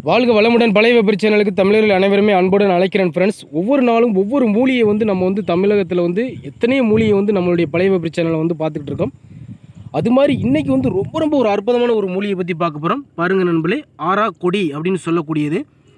வாழ்க வளமுடன் பழைய வெப்பரி சேனலுக்கு தமிழர்கள் அனைவருமே அன்புடன் அழைக்கிறேன் ஃப்ரெண்ட்ஸ் ஒவ்வொரு நாளும் ஒவ்வொரு மூலியை வந்து நம்ம வந்து தமிழகத்தில் வந்து எத்தனையோ மூலியை வந்து நம்மளுடைய பழைய வெப்பரி சேனலை வந்து பார்த்துக்கிட்டு இருக்கோம் அது மாதிரி இன்னைக்கு வந்து ரொம்ப ரொம்ப ஒரு அற்புதமான ஒரு மூலியை பற்றி பார்க்க போகிறோம் பாருங்கள் நண்பர்களே ஆரா கொடி அப்படின்னு சொல்லக்கூடியது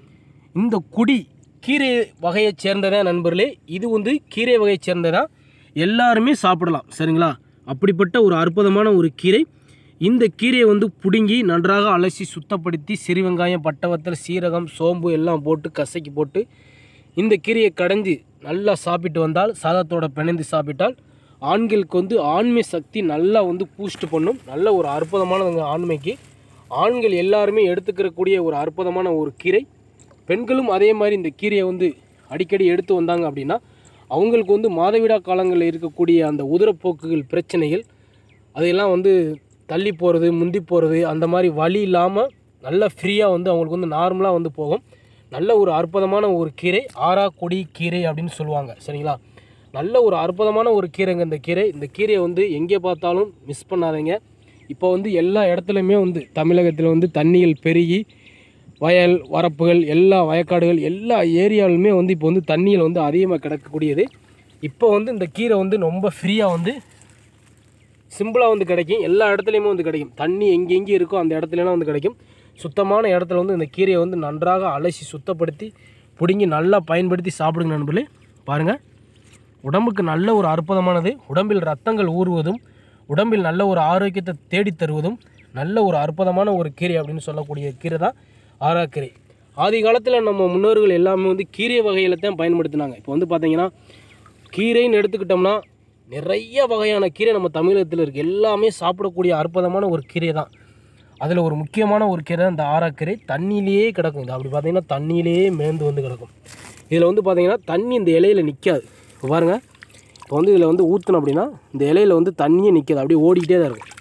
இந்த கொடி கீரை வகையைச் சேர்ந்ததா நண்பர்களே இது வந்து கீரை வகையைச் சேர்ந்ததா எல்லாருமே சாப்பிடலாம் சரிங்களா அப்படிப்பட்ட ஒரு அற்புதமான ஒரு கீரை இந்த கீரையை வந்து பிடுங்கி நன்றாக அலசி சுத்தப்படுத்தி சிறு வெங்காயம் பட்டவத்தல் சீரகம் சோம்பு எல்லாம் போட்டு கசக்கி போட்டு இந்த கீரையை கடைஞ்சி நல்லா சாப்பிட்டு வந்தால் சாதத்தோட பிணைந்து சாப்பிட்டால் ஆண்களுக்கு வந்து ஆண்மை சக்தி நல்லா வந்து பூஸ்ட் பண்ணும் நல்ல ஒரு அற்புதமானதுங்க ஆண்மைக்கு ஆண்கள் எல்லாருமே எடுத்துக்கிறக்கூடிய ஒரு அற்புதமான ஒரு கீரை பெண்களும் அதே மாதிரி இந்த கீரையை வந்து அடிக்கடி எடுத்து வந்தாங்க அப்படின்னா அவங்களுக்கு வந்து மாதவிடா காலங்களில் இருக்கக்கூடிய அந்த உதரப்போக்குகள் பிரச்சனைகள் அதையெல்லாம் வந்து தள்ளி போகிறது முந்தி போகிறது அந்த மாதிரி வலி இல்லாமல் நல்ல ஃப்ரீயாக வந்து அவங்களுக்கு வந்து நார்மலாக வந்து போகும் நல்ல ஒரு அற்புதமான ஒரு கீரை ஆறா கொடி கீரை அப்படின்னு சொல்லுவாங்க சரிங்களா நல்ல ஒரு அற்புதமான ஒரு கீரைங்க இந்த கீரை இந்த கீரையை வந்து எங்கே பார்த்தாலும் மிஸ் பண்ணாதீங்க இப்போ வந்து எல்லா இடத்துலையுமே வந்து தமிழகத்தில் வந்து தண்ணிகள் பெருகி வயல் வரப்புகள் எல்லா வயக்காடுகள் எல்லா ஏரியாவிலுமே வந்து இப்போ வந்து தண்ணியில் வந்து அதிகமாக கிடக்கக்கூடியது இப்போ வந்து இந்த கீரை வந்து ரொம்ப ஃப்ரீயாக வந்து சிம்பிளாக வந்து கிடைக்கும் எல்லா இடத்துலையுமே வந்து கிடைக்கும் தண்ணி எங்கெங்கே இருக்கோ அந்த இடத்துலலாம் வந்து கிடைக்கும் சுத்தமான இடத்துல வந்து இந்த கீரையை வந்து நன்றாக அலசி சுத்தப்படுத்தி பிடுங்கி நல்லா பயன்படுத்தி சாப்பிடுங்க நண்பர்களே பாருங்கள் உடம்புக்கு நல்ல ஒரு அற்புதமானது உடம்பில் ரத்தங்கள் ஊறுவதும் உடம்பில் நல்ல ஒரு ஆரோக்கியத்தை தேடித் தருவதும் நல்ல ஒரு அற்புதமான ஒரு கீரை அப்படின்னு சொல்லக்கூடிய கீரை தான் ஆராக்கீரை ஆதி காலத்தில் நம்ம முன்னோர்கள் எல்லாமே வந்து கீரை வகையில் தான் பயன்படுத்தினாங்க இப்போ வந்து பார்த்தீங்கன்னா கீரைன்னு எடுத்துக்கிட்டோம்னா நிறைய வகையான கீரை நம்ம தமிழகத்தில் இருக்குது எல்லாமே சாப்பிடக்கூடிய அற்புதமான ஒரு கீரை தான் அதில் ஒரு முக்கியமான ஒரு கீரை தான் இந்த ஆராக்கீரை தண்ணியிலேயே கிடக்கும் இது அப்படி பார்த்தீங்கன்னா தண்ணியிலேயே மேந்து வந்து கிடக்கும் இதில் வந்து பார்த்தீங்கன்னா தண்ணி இந்த இலையில நிற்காது இப்போ பாருங்கள் இப்போ வந்து இதில் வந்து ஊற்றணும் அப்படின்னா இந்த இலையில வந்து தண்ணியே நிற்காது அப்படியே ஓடிக்கிட்டே தான் இருக்கும்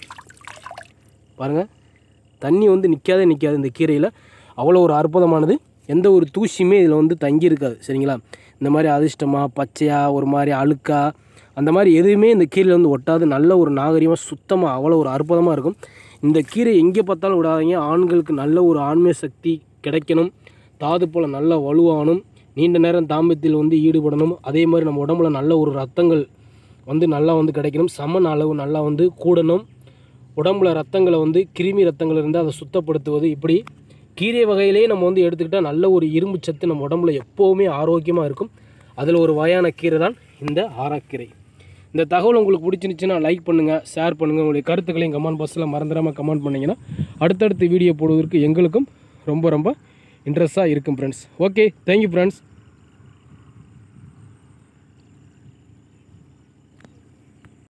பாருங்கள் தண்ணி வந்து நிற்காதே நிற்காது இந்த கீரையில் அவ்வளோ ஒரு அற்புதமானது எந்த ஒரு தூசியுமே இதில் வந்து தங்கி இருக்காது சரிங்களா இந்த மாதிரி அதிர்ஷ்டமாக பச்சையாக ஒரு மாதிரி அழுக்கா அந்த மாதிரி எதுவுமே இந்த கீரையில் வந்து ஒட்டாது நல்ல ஒரு நாகரிகமாக சுத்தமாக அவ்வளோ ஒரு அற்புதமாக இருக்கும் இந்த கீரை எங்கே பார்த்தாலும் விடாதீங்க ஆண்களுக்கு நல்ல ஒரு ஆண்மை சக்தி கிடைக்கணும் தாது போல் நல்ல வலுவாகணும் நீண்ட நேரம் தாம்பத்தியில் வந்து ஈடுபடணும் அதே மாதிரி நம்ம உடம்புல நல்ல ஒரு ரத்தங்கள் வந்து நல்லா வந்து கிடைக்கணும் சமன் அளவு நல்லா வந்து கூடணும் உடம்புல ரத்தங்களை வந்து கிருமி ரத்தங்கள் இருந்தால் அதை சுத்தப்படுத்துவது இப்படி கீரை வகையிலேயே நம்ம வந்து எடுத்துக்கிட்டால் நல்ல ஒரு இரும்பு சத்து நம்ம உடம்புல எப்போவுமே ஆரோக்கியமாக இருக்கும் அதில் ஒரு வகையான கீரை தான் இந்த ஆராக்கீரை இந்த தகவல் உங்களுக்கு பிடிச்சிருந்துச்சுன்னா லைக் பண்ணுங்கள் ஷேர் பண்ணுங்கள் உங்களுடைய கருத்துக்களையும் கமெண்ட் பாக்ஸில் மறந்துடாமல் கமெண்ட் பண்ணிங்கன்னா அடுத்தடுத்து வீடியோ போடுவதற்கு எங்களுக்கும் ரொம்ப ரொம்ப இன்ட்ரெஸ்ட்டாக இருக்கும் ஃப்ரெண்ட்ஸ் ஓகே தேங்க்யூ ஃப்ரெண்ட்ஸ்